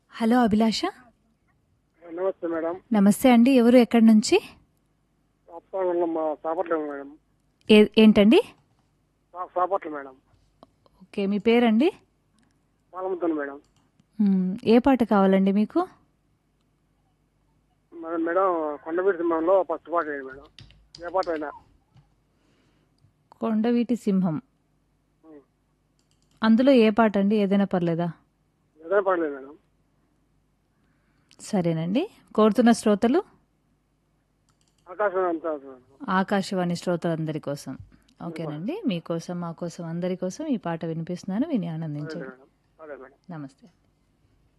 Hello అభిలాష నమస్తే madam నమస్తే అండి ఎవరు ఎక్కడి నుంచి అప్పాలలో మా సాపట్ల మేడం ఏ ఏంటండి సా- సాపట్ల మేడం ఓకే మీ పేరండి పాలముతాను మేడం మ్, ఏ పాట కావాలండి మీకు మేడం మేడం కొండవీటి సింహంలో ఫస్ట్ పాట వేయండి మేడం ఏ పాట అయినా కొండవీటి సింహం ఉం. అందులో ఏ పాట అండి ఏదైనా పర్లేదా ఏదైనా పడలేదు మేడం సరేనండి కోరుతున్న శ్రోతలు ఆకాశం అంతా మేడం. ఆకాశవాణి శ్రోతలందరి కోసం ఓకేనండి మీకోసం మా కోసం అందరి కోసం ఈ పాట వినిపిస్తున్నాను విని ఆనందించండి మేడం అదే మేడం నమస్తే